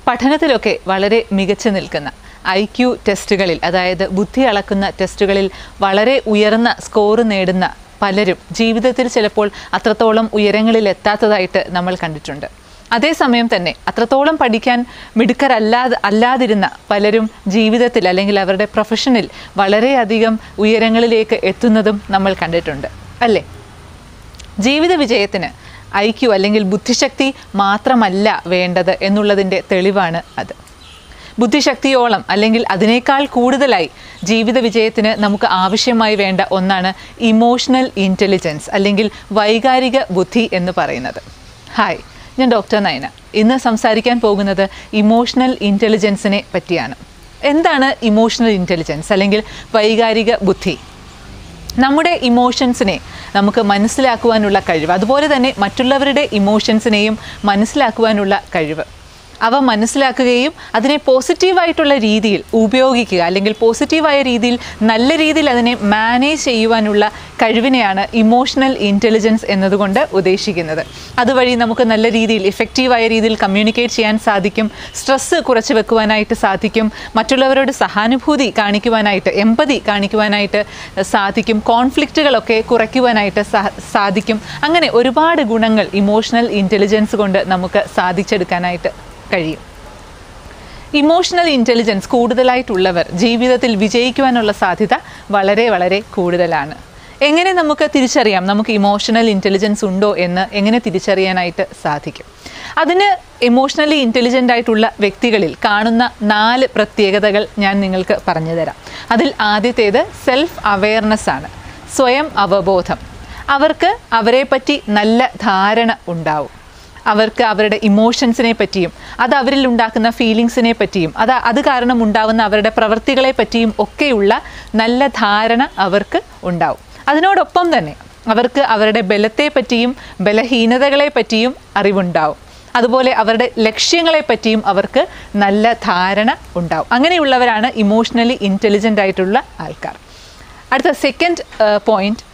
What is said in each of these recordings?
പഠനത്തിലൊക്കെ വളരെ മികച്ചു നിൽക്കുന്ന ഐ ക്യു ടെസ്റ്റുകളിൽ അതായത് ബുദ്ധി അളക്കുന്ന ടെസ്റ്റുകളിൽ വളരെ ഉയർന്ന സ്കോർ നേടുന്ന പലരും ജീവിതത്തിൽ ചിലപ്പോൾ അത്രത്തോളം ഉയരങ്ങളിൽ എത്താത്തതായിട്ട് നമ്മൾ കണ്ടിട്ടുണ്ട് അതേസമയം തന്നെ അത്രത്തോളം പഠിക്കാൻ മിടുക്കരല്ലാതെ അല്ലാതിരുന്ന പലരും ജീവിതത്തിൽ അല്ലെങ്കിൽ അവരുടെ പ്രൊഫഷനിൽ വളരെയധികം ഉയരങ്ങളിലേക്ക് എത്തുന്നതും നമ്മൾ കണ്ടിട്ടുണ്ട് അല്ലേ ജീവിത വിജയത്തിന് ഐ ക്യു അല്ലെങ്കിൽ ബുദ്ധിശക്തി മാത്രമല്ല വേണ്ടത് എന്നുള്ളതിൻ്റെ തെളിവാണ് അത് ബുദ്ധിശക്തിയോളം അല്ലെങ്കിൽ അതിനേക്കാൾ കൂടുതലായി ജീവിത വിജയത്തിന് നമുക്ക് ആവശ്യമായി വേണ്ട ഒന്നാണ് ഇമോഷണൽ ഇൻ്റലിജൻസ് അല്ലെങ്കിൽ വൈകാരിക ബുദ്ധി എന്ന് പറയുന്നത് ഹായ് ഞാൻ ഡോക്ടർ നയന ഇന്ന് സംസാരിക്കാൻ പോകുന്നത് ഇമോഷണൽ ഇൻ്റലിജൻസിനെ പറ്റിയാണ് എന്താണ് ഇമോഷണൽ ഇൻ്റലിജൻസ് അല്ലെങ്കിൽ വൈകാരിക ബുദ്ധി നമ്മുടെ ഇമോഷൻസിനെ നമുക്ക് മനസ്സിലാക്കുവാനുള്ള കഴിവ് അതുപോലെ തന്നെ മറ്റുള്ളവരുടെ ഇമോഷൻസിനെയും മനസ്സിലാക്കുവാനുള്ള കഴിവ് അവ മനസ്സിലാക്കുകയും അതിനെ പോസിറ്റീവായിട്ടുള്ള രീതിയിൽ ഉപയോഗിക്കുക അല്ലെങ്കിൽ പോസിറ്റീവായ രീതിയിൽ നല്ല രീതിയിൽ അതിനെ മാനേജ് ചെയ്യുവാനുള്ള കഴിവിനെയാണ് ഇമോഷണൽ ഇൻ്റലിജൻസ് എന്നതുകൊണ്ട് ഉദ്ദേശിക്കുന്നത് അതുവഴി നമുക്ക് നല്ല രീതിയിൽ ഇഫക്റ്റീവായ രീതിയിൽ കമ്മ്യൂണിക്കേറ്റ് ചെയ്യാൻ സാധിക്കും സ്ട്രെസ്സ് കുറച്ച് വെക്കുവാനായിട്ട് സാധിക്കും മറ്റുള്ളവരോട് സഹാനുഭൂതി കാണിക്കുവാനായിട്ട് എമ്പതി കാണിക്കുവാനായിട്ട് സാധിക്കും കോൺഫ്ലിക്റ്റുകളൊക്കെ കുറയ്ക്കുവാനായിട്ട് സാ- സാധിക്കും അങ്ങനെ ഒരുപാട് ഗുണങ്ങൾ ഇമോഷണൽ ഇൻ്റലിജൻസ് കൊണ്ട് നമുക്ക് സാധിച്ചെടുക്കാനായിട്ട് കഴിയും ഇമോഷണൽ ഇൻ്റലിജൻസ് കൂടുതലായിട്ടുള്ളവർ ജീവിതത്തിൽ വിജയിക്കുവാനുള്ള സാധ്യത വളരെ വളരെ കൂടുതലാണ് എങ്ങനെ നമുക്ക് തിരിച്ചറിയാം നമുക്ക് ഇമോഷണൽ ഇൻ്റലിജൻസ് ഉണ്ടോ എന്ന് എങ്ങനെ തിരിച്ചറിയാനായിട്ട് സാധിക്കും അതിന് ഇമോഷണലി ഇൻ്റലിജൻ്റ് ആയിട്ടുള്ള വ്യക്തികളിൽ കാണുന്ന നാല് പ്രത്യേകതകൾ ഞാൻ നിങ്ങൾക്ക് പറഞ്ഞു തരാം അതിൽ ആദ്യത്തേത് സെൽഫ് അവെയർനെസ് ആണ് സ്വയം അവബോധം അവർക്ക് അവരെപ്പറ്റി നല്ല ധാരണ ഉണ്ടാവും അവർക്ക് അവരുടെ ഇമോഷൻസിനെ പറ്റിയും അത് അവരിൽ ഉണ്ടാക്കുന്ന ഫീലിങ്സിനെ പറ്റിയും അത് അത് കാരണം ഉണ്ടാവുന്ന അവരുടെ പ്രവൃത്തികളെ പറ്റിയും ഒക്കെയുള്ള നല്ല ധാരണ അവർക്ക് ഉണ്ടാവും അതിനോടൊപ്പം തന്നെ അവർക്ക് അവരുടെ ബലത്തെ പറ്റിയും ബലഹീനതകളെ പറ്റിയും അറിവുണ്ടാവും അതുപോലെ അവരുടെ ലക്ഷ്യങ്ങളെ പറ്റിയും അവർക്ക് നല്ല ധാരണ ഉണ്ടാവും അങ്ങനെയുള്ളവരാണ് ഇമോഷണലി ഇൻ്റലിജൻ്റ് ആയിട്ടുള്ള ആൾക്കാർ അടുത്ത സെക്കൻഡ് പോയിന്റ്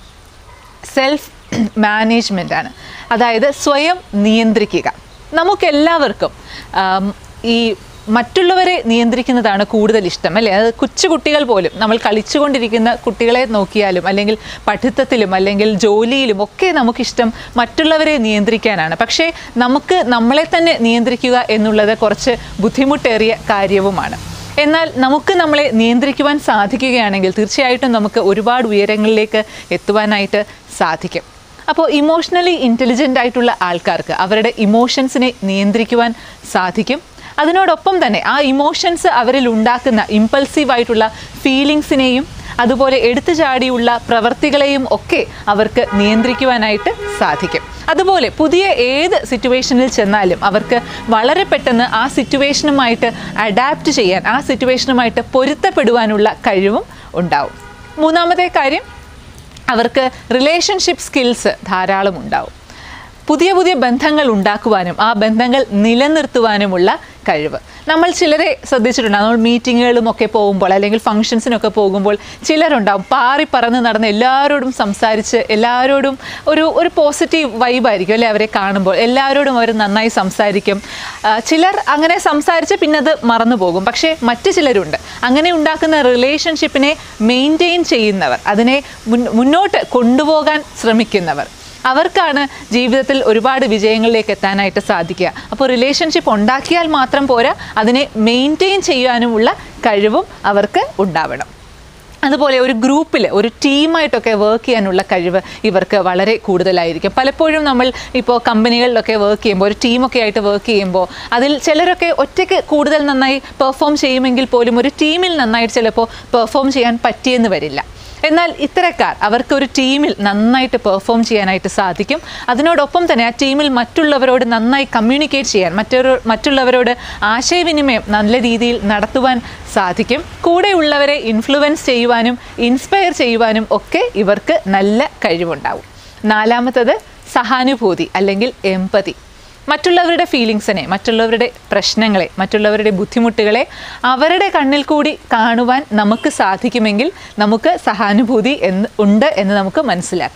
സെൽഫ് മാനേജ്മെൻ്റ് ആണ് അതായത് സ്വയം നിയന്ത്രിക്കുക നമുക്കെല്ലാവർക്കും ആം, ഈ മറ്റുള്ളവരെ നിയന്ത്രിക്കുന്നതാണ് കൂടുതൽ ഇഷ്ടം അല്ലേ അത് കൊച്ചുകുട്ടികൾ പോലും നമ്മൾ കളിച്ചുകൊണ്ടിരിക്കുന്ന കുട്ടികളെ നോക്കിയാലും അല്ലെങ്കിൽ പഠിത്തത്തിലും അല്ലെങ്കിൽ ജോലിയിലും ഒക്കെ നമുക്കിഷ്ടം മറ്റുള്ളവരെ നിയന്ത്രിക്കാനാണ് പക്ഷേ നമുക്ക് നമ്മളെ തന്നെ നിയന്ത്രിക്കുക എന്നുള്ളത് കുറച്ച് ബുദ്ധിമുട്ടേറിയ കാര്യവുമാണ് എന്നാൽ നമുക്ക് നമ്മളെ നിയന്ത്രിക്കുവാൻ സാധിക്കുകയാണെങ്കിൽ തീർച്ചയായിട്ടും നമുക്ക് ഒരുപാട് ഉയരങ്ങളിലേക്ക് എത്തുവാനായിട്ട് സാധിക്കും അപ്പോൾ ഇമോഷണലി ഇൻ്റലിജൻ്റ് ആയിട്ടുള്ള ആൾക്കാർക്ക് അവരുടെ ഇമോഷൻസിനെ നിയന്ത്രിക്കുവാൻ സാധിക്കും അതിനോടൊപ്പം തന്നെ ആ ഇമോഷൻസ് അവരിൽ ഉണ്ടാക്കുന്ന ഇമ്പൾസീവ് ആയിട്ടുള്ള ഫീലിങ്സിനെയും അതുപോലെ എടുത്തു ചാടിയുള്ള പ്രവർത്തികളെയും ഒക്കെ അവർക്ക് നിയന്ത്രിക്കുവാനായിട്ട് സാധിക്കും അതുപോലെ പുതിയ ഏത് സിറ്റുവേഷനിൽ ചെന്നാലും അവർക്ക് വളരെ പെട്ടെന്ന് ആ സിറ്റുവേഷനുമായിട്ട് അഡാപ്റ്റ് ചെയ്യാൻ ആ സിറ്റുവേഷനുമായിട്ട് പൊരുത്തപ്പെടുവാനുള്ള കഴിവും ഉണ്ടാവും മൂന്നാമത്തെ കാര്യം അവർക്ക് റിലേഷൻഷിപ്പ് സ്കിൽസ് ധാരാളം ഉണ്ടാവും പുതിയ പുതിയ ബന്ധങ്ങൾ ഉണ്ടാക്കുവാനും ആ ബന്ധങ്ങൾ നിലനിർത്തുവാനുമുള്ള കഴിവ് നമ്മൾ ചിലരെ ശ്രദ്ധിച്ചിട്ടുണ്ട് നമ്മൾ മീറ്റിങ്ങുകളും ഒക്കെ പോകുമ്പോൾ അല്ലെങ്കിൽ ഫംഗ്ഷൻസിനൊക്കെ പോകുമ്പോൾ ചിലരുണ്ടാവും പാറി പറന്ന് നടന്ന് എല്ലാവരോടും സംസാരിച്ച് എല്ലാവരോടും ഒരു ഒരു പോസിറ്റീവ് വൈബായിരിക്കും അല്ലേ അവരെ കാണുമ്പോൾ എല്ലാവരോടും അവർ നന്നായി സംസാരിക്കും ആ, ചിലർ അങ്ങനെ സംസാരിച്ച് പിന്നെ അത് മറന്നു പോകും പക്ഷേ മറ്റു ചിലരുണ്ട് അങ്ങനെ ഉണ്ടാക്കുന്ന റിലേഷൻഷിപ്പിനെ മെയിൻറ്റെയിൻ ചെയ്യുന്നവർ അതിനെ മുൻ- മുന്നോട്ട് കൊണ്ടുപോകാൻ ശ്രമിക്കുന്നവർ അവർക്കാണ് ജീവിതത്തിൽ ഒരുപാട് വിജയങ്ങളിലേക്ക് എത്താനായിട്ട് സാധിക്കുക അപ്പോൾ റിലേഷൻഷിപ്പ് ഉണ്ടാക്കിയാൽ മാത്രം പോരാ അതിനെ മെയിൻറ്റെയിൻ ചെയ്യാനുമുള്ള കഴിവും അവർക്ക് ഉണ്ടാവണം അതുപോലെ ഒരു ഗ്രൂപ്പിൽ ഒരു ടീമായിട്ടൊക്കെ വർക്ക് ചെയ്യാനുള്ള കഴിവ് ഇവർക്ക് വളരെ കൂടുതലായിരിക്കും പലപ്പോഴും നമ്മൾ ഇപ്പോൾ കമ്പനികളിലൊക്കെ വർക്ക് ചെയ്യുമ്പോൾ ഒരു ടീമൊക്കെ ആയിട്ട് വർക്ക് ചെയ്യുമ്പോൾ അതിൽ ചിലരൊക്കെ ഒറ്റയ്ക്ക് കൂടുതൽ നന്നായി പെർഫോം ചെയ്യുമെങ്കിൽ പോലും ഒരു ടീമിൽ നന്നായിട്ട് ചിലപ്പോൾ പെർഫോം ചെയ്യാൻ പറ്റിയെന്ന് വരില്ല എന്നാൽ ഇത്തരക്കാർ അവർക്ക് ഒരു ടീമിൽ നന്നായിട്ട് പെർഫോം ചെയ്യാനായിട്ട് സാധിക്കും അതിനോടൊപ്പം തന്നെ ആ ടീമിൽ മറ്റുള്ളവരോട് നന്നായി കമ്മ്യൂണിക്കേറ്റ് ചെയ്യാൻ മറ്റൊരു മറ്റുള്ളവരോട് ആശയവിനിമയം നല്ല രീതിയിൽ നടത്തുവാൻ സാധിക്കും കൂടെയുള്ളവരെ ഇൻഫ്ലുവൻസ് ചെയ്യുവാനും ഇൻസ്പയർ ചെയ്യുവാനും ഒക്കെ ഇവർക്ക് നല്ല കഴിവുണ്ടാവും നാലാമത്തത് സഹാനുഭൂതി അല്ലെങ്കിൽ എമ്പതി മറ്റുള്ളവരുടെ ഫീലിങ്സിനെ മറ്റുള്ളവരുടെ പ്രശ്നങ്ങളെ മറ്റുള്ളവരുടെ ബുദ്ധിമുട്ടുകളെ അവരുടെ കണ്ണിൽ കൂടി കാണുവാൻ നമുക്ക് സാധിക്കുമെങ്കിൽ നമുക്ക് സഹാനുഭൂതി എന്ന് ഉണ്ട് എന്ന് നമുക്ക് മനസ്സിലാക്കാം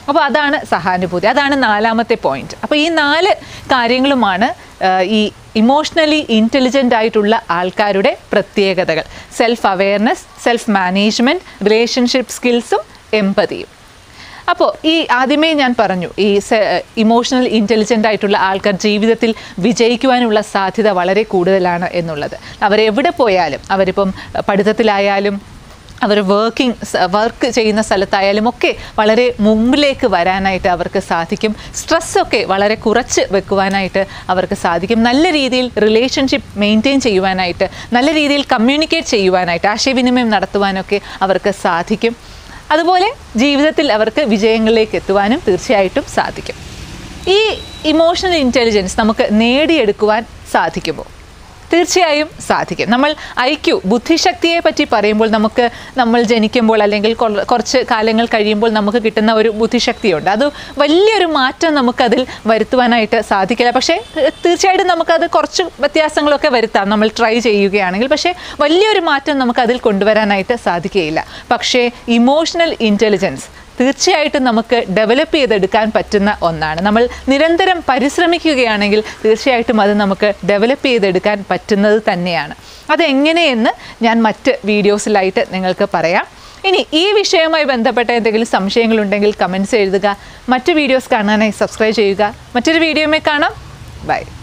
അപ്പോൾ അതാണ് സഹാനുഭൂതി അതാണ് നാലാമത്തെ പോയിന്റ് അപ്പോൾ ഈ നാല് കാര്യങ്ങളുമാണ് ആ, ഈ ഇമോഷണലി ഇൻ്റലിജൻ്റ് ആയിട്ടുള്ള ആൾക്കാരുടെ പ്രത്യേകതകൾ self awareness self management relationship സ്കിൽസും എമ്പതിയും അപ്പോൾ ഈ ആദ്യമേ ഞാൻ പറഞ്ഞു ഈ ഇമോഷണൽ ഇൻ്റലിജൻ്റ് ആയിട്ടുള്ള ആൾക്കാർ ജീവിതത്തിൽ വിജയിക്കുവാനുള്ള സാധ്യത വളരെ കൂടുതലാണ് എന്നുള്ളത് അവരെവിടെ പോയാലും അവരിപ്പം പഠിത്തത്തിലായാലും അവർ വർക്കിംഗ് വർക്ക് ചെയ്യുന്ന സ്ഥലത്തായാലും ഒക്കെ വളരെ മുമ്പിലേക്ക് വരാനായിട്ട് അവർക്ക് സാധിക്കും സ്ട്രെസ്സൊക്കെ വളരെ കുറച്ച് വെക്കുവാനായിട്ട് അവർക്ക് സാധിക്കും നല്ല രീതിയിൽ റിലേഷൻഷിപ്പ് മെയിൻറ്റെയിൻ ചെയ്യുവാനായിട്ട് നല്ല രീതിയിൽ കമ്മ്യൂണിക്കേറ്റ് ചെയ്യുവാനായിട്ട് ആശയവിനിമയം നടത്തുവാനൊക്കെ അവർക്ക് സാധിക്കും അതുപോലെ ജീവിതത്തിൽ അവർക്ക് വിജയങ്ങളിലേക്ക് എത്തുവാനും തീർച്ചയായിട്ടും സാധിക്കും ഈ ഇമോഷണൽ ഇൻ്റലിജൻസ് നമുക്ക് നേടിയെടുക്കുവാൻ സാധിക്കുമോ തീർച്ചയായും സാധിക്കും നമ്മൾ ഐ ക്യു ബുദ്ധിശക്തിയെ പറ്റി പറയുമ്പോൾ നമുക്ക് നമ്മൾ ജനിക്കുമ്പോൾ അല്ലെങ്കിൽ കൊറ- കുറച്ച് കാലങ്ങൾ കഴിയുമ്പോൾ നമുക്ക് കിട്ടുന്ന ഒരു ബുദ്ധിശക്തിയുണ്ട് അത് വലിയൊരു മാറ്റം നമുക്കതിൽ വരുത്തുവാനായിട്ട് സാധിക്കില്ല പക്ഷേ ഏഹ്, തീർച്ചയായിട്ടും നമുക്കത് കുറച്ച് വ്യത്യാസങ്ങളൊക്കെ വരുത്താം നമ്മൾ ട്രൈ ചെയ്യുകയാണെങ്കിൽ പക്ഷേ വലിയൊരു മാറ്റം നമുക്കതിൽ കൊണ്ടുവരാനായിട്ട് സാധിക്കുകയില്ല പക്ഷേ ഇമോഷണൽ ഇൻ്റലിജൻസ് തീർച്ചയായിട്ടും നമുക്ക് ഡെവലപ്പ് ചെയ്തെടുക്കാൻ പറ്റുന്ന ഒന്നാണ് നമ്മൾ നിരന്തരം പരിശ്രമിക്കുകയാണെങ്കിൽ തീർച്ചയായിട്ടും അത് നമുക്ക് ഡെവലപ്പ് ചെയ്തെടുക്കാൻ പറ്റുന്നത് തന്നെയാണ് അതെങ്ങനെയെന്ന് ഞാൻ മറ്റ് വീഡിയോസിലായിട്ട് നിങ്ങൾക്ക് പറയാം ഇനി ഈ വിഷയവുമായി ബന്ധപ്പെട്ട എന്തെങ്കിലും സംശയങ്ങളുണ്ടെങ്കിൽ കമൻസ് എഴുതുക മറ്റു വീഡിയോസ് കാണാനായി സബ്സ്ക്രൈബ് ചെയ്യുക മറ്റൊരു വീഡിയോയുമായി കാണാം ബൈ